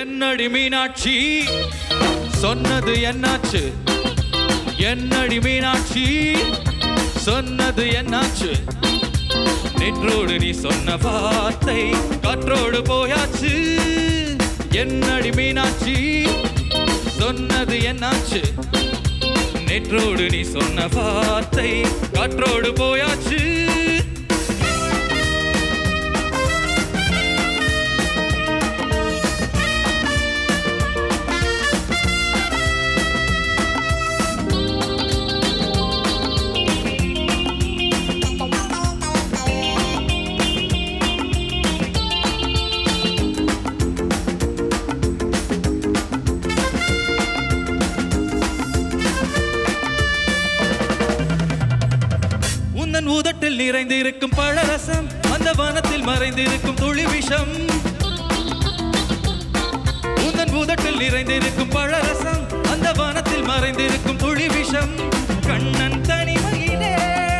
என்னடி மீனாட்சி சொன்னது என்னாச்சு என்னடி மீனாட்சி சொன்னது என்னாச்சு நேற்றோடு நீ சொன்ன வார்த்தை காற்றோடு போயாச்சு என்னடி மீனாட்சி சொன்னது என்னாச்சு நேற்றோடு நீ சொன்ன வார்த்தை காற்றோடு போயாச்சு உந்தன் உதட்டில் நிறைந்திருக்கும் பழரசம் அந்த வனத்தில் மறைந்திருக்கும் துளி விஷம் உந்தன் உதட்டில் நிறைந்திருக்கும் பழரசம் அந்த வனத்தில் மறைந்திருக்கும் துளி விஷம் கண்ணன் தனிமையிலே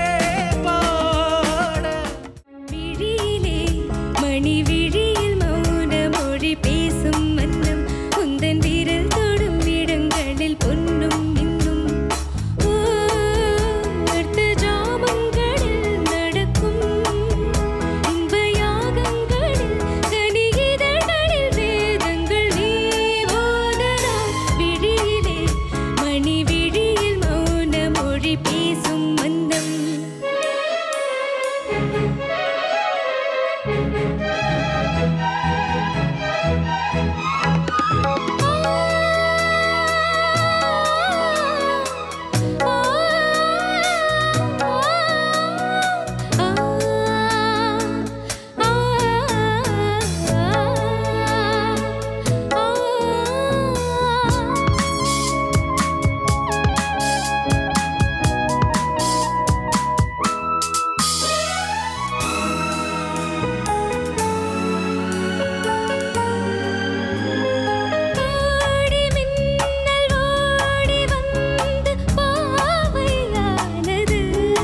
பாட விழியிலே மணி விழியில் மௌன மொழி பேசும் மன்னம் உந்தன் விரல் தொடும் இடங்களில் பொன்னும் இன்னும் ஓ, அர்த்த ஜாமங்களில் நடக்கும் இன்ப யாகங்களில் கனி இதழ்களில் வேதங்கள் நீ ஓதலாம் விழியிலே மணி விழியில் மௌன மொழி பேசும் மன்னம் ஓடி மின்னல் ஓடி வந்து பாவையானது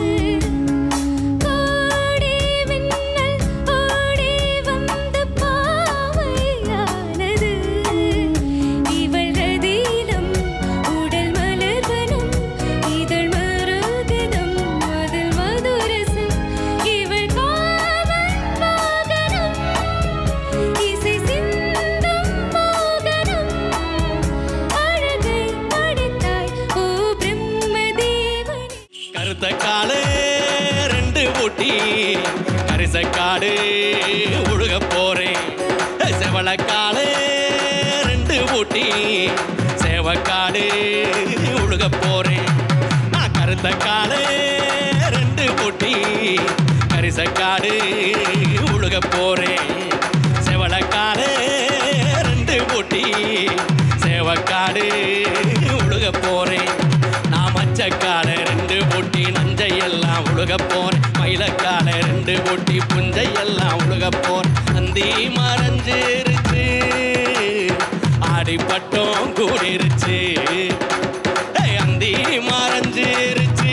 கோடி மின்னல் ஓடி வந்து பாவையானது இவள் ரதீனம் உடல் மலர்வனம் இதழ் மருகதம் அதில் மதுரசம் இவள் காமன் வாகனம் இசை சிந்தும் மோகனம் அழகை படைத்தாய் ஓ பிரம்மதேவனே கருத்த காடு ரெண்டு ஊட்டி கரிச காடு உழுக போறேன் செவளக்காடு ரெண்டு ஊட்டி சேவக்காடு உழுக போறேன் நான் கருத்த காடு ரெண்டு ஊட்டி கரிச காடு உழுக போறேன் செவளக்காடு ரெண்டு ஊட்டி சேவக்காடு உழுக போறேன் நான் மச்சக்கால ரெண்டு பொட்டி நஞ்சை எல்லாம் உழுக போறேன் மயிலக்கால ரெண்டு பொட்டி புஞ்சை எல்லாம் உழுக போறேன் அந்தி மறைஞ்சிருச்சு ஆடிப்பட்டம் கூடிருச்சு ஏய், அந்தி மறைஞ்சிருச்சு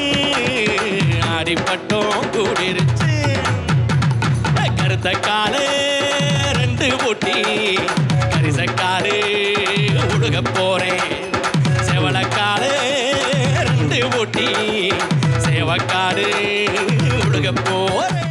ஆடிப்பட்டம் கூடிருச்சு ஏய், கருத்த காலு ரெண்டு பொட்டி கரிசக்காலு உழுக போறேன் செவளக்காடு ரெண்டு பொட்டி சேவக்காடு உழுக போறேன்